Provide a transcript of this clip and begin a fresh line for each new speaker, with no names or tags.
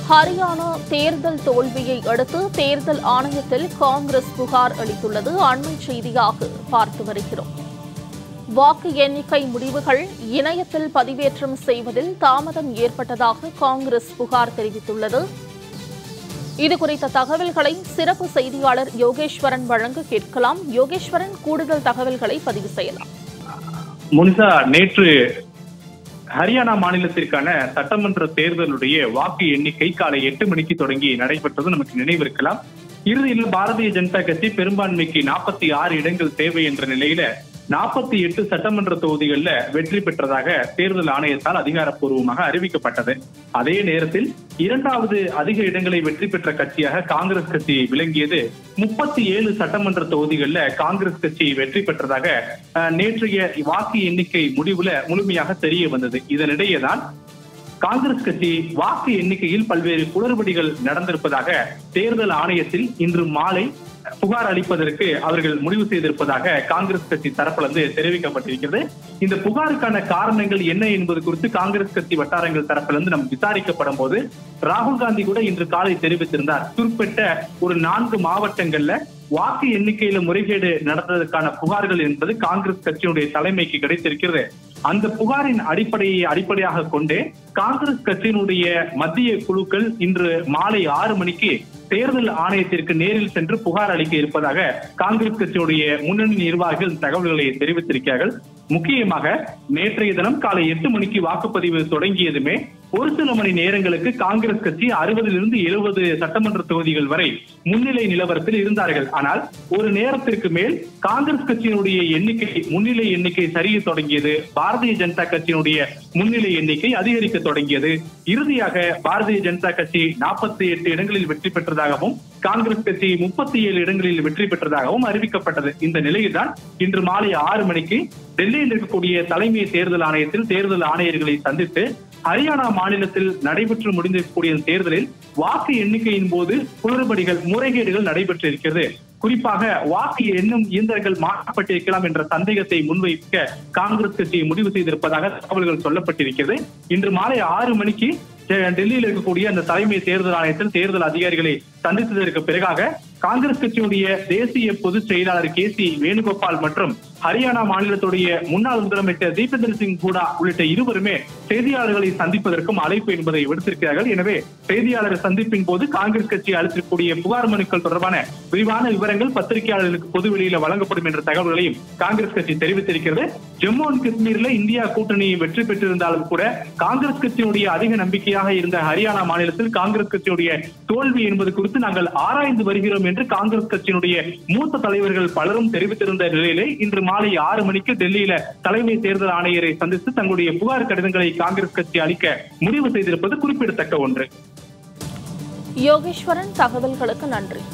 ஹரியானா தேர்தல் தோல்வியை அடுத்து தேர்தல் ஆணையத்தில் காங்கிரஸ் புகார் அளித்துள்ளது அண்மை செய்தியாக பார்த்து வருகிறோம் வாக்கு எண்ணிக்கை முடிவுகள் இணையத்தில் பதிவேற்றம் செய்வதில் தாமதம் ஏற்பட்டதாக காங்கிரஸ் புகார் தெரிவித்துள்ளது இதுகுறித்த தகவல்களை சிறப்பு செய்தியாளர் யோகேஸ்வரன் வழங்க கேட்கலாம் யோகேஸ்வரன் கூடுதல் தகவல்களை பதிவு செய்யலாம்
முனிசா நேற்று ஹரியானா மாநிலத்திற்கான சட்டமன்ற தேர்தலுடைய வாக்கு எண்ணிக்கை காலை எட்டு மணிக்கு தொடங்கி நடைபெற்றது நமக்கு நினைவிருக்கலாம் இறுதியில் பாரதிய ஜனதா கட்சி பெரும்பான்மைக்கு நாற்பத்தி ஆறு இடங்கள் தேவை என்ற நிலையில நாற்பத்தி எட்டு சட்டமன்ற தொகுதிகளில் வெற்றி பெற்றதாக தேர்தல் ஆணையத்தால் அதிகாரப்பூர்வமாக அறிவிக்கப்பட்டது அதே நேரத்தில் இரண்டாவது அதிக இடங்களை வெற்றி பெற்ற கட்சியாக காங்கிரஸ் கட்சி விளங்கியது முப்பத்தி ஏழு சட்டமன்ற தொகுதிகளில் காங்கிரஸ் கட்சி வெற்றி பெற்றதாக அஹ், நேற்றைய வாக்கு எண்ணிக்கை முடிவுல முழுமையாக தெரிய வந்தது இதனிடையே தான் காங்கிரஸ் கட்சி வாக்கு எண்ணிக்கையில் பல்வேறு குளறுபடிகள் நடந்திருப்பதாக தேர்தல் ஆணையத்தில் இன்று மாலை புகார் அளிப்பதற்கு அவர்கள் முடிவு செய்திருப்பதாக காங்கிரஸ் கட்சி தரப்பிலிருந்து தெரிவிக்கப்பட்டிருக்கிறது இந்த புகாருக்கான காரணங்கள் என்ன என்பது குறித்து காங்கிரஸ் கட்சி வட்டாரங்கள் தரப்பிலிருந்து நம்ம விசாரிக்கப்படும் போது ராகுல் காந்தி கூட இன்று காலை தெரிவித்திருந்தார் குறிப்பிட்ட ஒரு நான்கு மாவட்டங்கள்ல வாக்கு எண்ணிக்கையில முறைகேடு நடந்ததற்கான புகார்கள் என்பது காங்கிரஸ் கட்சியினுடைய தலைமைக்கு கிடைத்திருக்கிறது அந்த புகாரின் அடிப்படையை அடிப்படையாக கொண்டு காங்கிரஸ் கட்சியினுடைய மத்திய குழுக்கள் இன்று மாலை ஆறு மணிக்கு தேர்தல் ஆணையத்திற்கு நேரில் சென்று புகார் அளிக்க இருப்பதாக காங்கிரஸ் கட்சியுடைய முன்னணி நிர்வாகிகள் தகவல்களை தெரிவித்திருக்கிறார்கள் முக்கியமாக நேற்றைய தினம் காலை எட்டு மணிக்கு வாக்குப்பதிவு தொடங்கியதுமே ஒரு சில மணி நேரங்களுக்கு காங்கிரஸ் கட்சி அறுபதிலிருந்து எழுபது சட்டமன்ற தொகுதிகள் வரை முன்னிலை நிலவரத்தில் இருந்தார்கள் ஆனால் ஒரு நேரத்திற்கு மேல் காங்கிரஸ் கட்சியினுடைய எண்ணிக்கை முன்னிலை எண்ணிக்கை சரிய தொடங்கியது பாரதிய ஜனதா கட்சியினுடைய முன்னிலை எண்ணிக்கை அதிகரிக்க தொடங்கியது இறுதியாக பாரதிய ஜனதா கட்சி நாற்பத்தி எட்டு இடங்களில் வெற்றி பெற்றதாகவும் காங்கிரஸ் கட்சி முப்பத்தி ஏழு இடங்களில் வெற்றி பெற்றதாகவும் அறிவிக்கப்பட்டது இந்த நிலையில்தான் இன்று மாலை ஆறு மணிக்கு டெல்லியில் இருக்கக்கூடிய தலைமை தேர்தல் ஆணையத்தில் தேர்தல் ஆணையர்களை சந்தித்து ஹரியானா மாநிலத்தில் நடைபெற்று முடிந்திருக்கக்கூடிய தேர்தலில் வாக்கு எண்ணிக்கையின் போது குளறுபடிகள் முறைகேடுகள் நடைபெற்றிருக்கிறது குறிப்பாக வாக்கு எண்ணும் இயந்திரங்கள் மாற்றப்பட்டிருக்கலாம் என்ற சந்தேகத்தை முன்வைக்க காங்கிரஸ் கட்சி முடிவு செய்திருப்பதாக தகவல்கள் சொல்லப்பட்டிருக்கிறது இன்று மாலை ஆறு மணிக்கு டெ- டெல்லியில் இருக்கக்கூடிய அந்த தலைமை தேர்தல் ஆணையத்தில் தேர்தல் அதிகாரிகளை சந்தித்ததற்கு பிறகாக காங்கிரஸ் கட்சியுடைய தேசிய பொதுச் செயலாளர் கே சி வேணுகோபால் மற்றும் ஹரியானா மாநிலத்துடைய முன்னாள் முதலமைச்சர் தீபேந்திர சிங் ஹூடா உள்ளிட்ட இருவருமே செய்தியாளர்களை சந்திப்பதற்கும் அழைப்பு என்பதை விடுத்திருக்கிறார்கள் எனவே செய்தியாளர் சந்திப்பின் போது காங்கிரஸ் கட்சி அளித்திருக்கக்கூடிய புகார் மனுக்கள் தொடர்பான விரிவான விவரங்கள் பத்திரிகையாளர்களுக்கு பொது வெளியில வழங்கப்படும் என்ற தகவல்களையும் காங்கிரஸ் கட்சி தெரிவித்திருக்கிறது ஜம்மு அண்ட் காஷ்மீர்ல இந்தியா கூட்டணி வெற்றி பெற்றிருந்தாலும் கூட காங்கிரஸ் கட்சியினுடைய அதிக நம்பிக்கையாக இருந்த ஹரியானா மாநிலத்தில் காங்கிரஸ் கட்சியுடைய தோல்வி என்பது குறித்து நாங்கள் ஆராய்ந்து வருகிறோம் என்று காங்கிரஸ் கட்சியினுடைய மூத்த தலைவர்கள் பலரும் தெரிவித்திருந்த நிலையிலே இன்று மாலை ஆறு மணிக்கு டெல்லியில தலைமை தேர்தல் ஆணையரை சந்தித்து தங்களுடைய புகார் கடிதங்களை காங்கிரஸ் கட்சி அளிக்க முடிவு செய்திருப்பது குறிப்பிடத்தக்க ஒன்று
யோகேஸ்வரன் தகவல்களுக்கு நன்றி